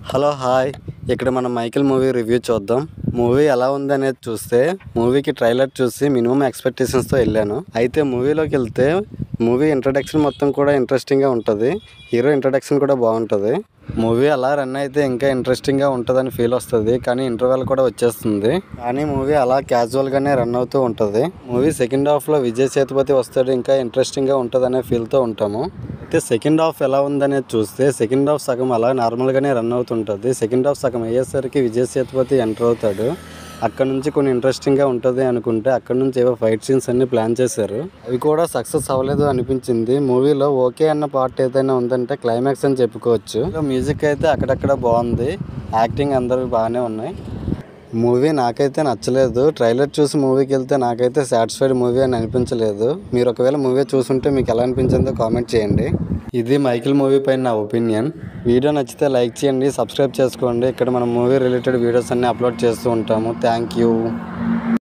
hello hi ఇక్కడ మనం Michael movie review చూద్దాం మూవీ ఎలా ఉంది అనేది చూస్తే మూవీకి ట్రైలర్ చూసి మినిమం ఎక్స్పెక్టేషన్స్తో వెళ్ళాను అయితే మూవీలోకి వెళ్తే మూవీ ఇంట్రడక్షన్ మొత్తం కూడా ఇంట్రెస్టింగ్గా ఉంటుంది హీరో ఇంట్రడక్షన్ కూడా బాగుంటుంది మూవీ అలా రన్ అయితే ఇంకా ఇంట్రెస్టింగ్గా ఉంటుందని ఫీల్ వస్తుంది కానీ ఇంటర్వెల్ కూడా వచ్చేస్తుంది కానీ మూవీ అలా క్యాజువల్గానే రన్ అవుతూ ఉంటుంది మూవీ సెకండ్ హాఫ్లో విజయ్ సేతుపతి వస్తాడు ఇంకా ఇంట్రెస్టింగ్గా ఉంటుందనే ఫీల్తో ఉంటాము అయితే సెకండ్ హాఫ్ ఎలా ఉందనేది చూస్తే సెకండ్ హాఫ్ సగం అలా నార్మల్గానే రన్ అవుతుంటుంది సెకండ్ హాఫ్ సగం అయ్యేసరికి విజయ్ సేతుపతి ఎంటర్ అవుతాడు అక్కడ నుంచి కొన్ని ఇంట్రెస్టింగ్గా ఉంటుంది అనుకుంటే అక్కడ నుంచి ఏవో ఫైట్ సీన్స్ అన్ని ప్లాన్ చేశారు అవి కూడా సక్సెస్ అవ్వలేదు అనిపించింది మూవీలో ఓకే అన్న పార్ట్ ఏదైనా ఉందంటే క్లైమాక్స్ అని చెప్పుకోవచ్చు మ్యూజిక్ అయితే అక్కడక్కడ బాగుంది యాక్టింగ్ అందరూ బాగానే ఉన్నాయి మూవీ నాకైతే నచ్చలేదు ట్రైలర్ చూసి మూవీకి వెళ్తే నాకైతే సాటిస్ఫైడ్ మూవీ అని అనిపించలేదు మీరు ఒకవేళ మూవీ చూసుంటే మీకు ఎలా అనిపించిందో కామెంట్ చేయండి ఇది మైకిల్ మూవీ పైన నా ఒపీనియన్ వీడియో నచ్చితే లైక్ చేయండి సబ్స్క్రైబ్ చేసుకోండి ఇక్కడ మనం మూవీ రిలేటెడ్ వీడియోస్ అన్ని అప్లోడ్ చేస్తూ ఉంటాము థ్యాంక్ యూ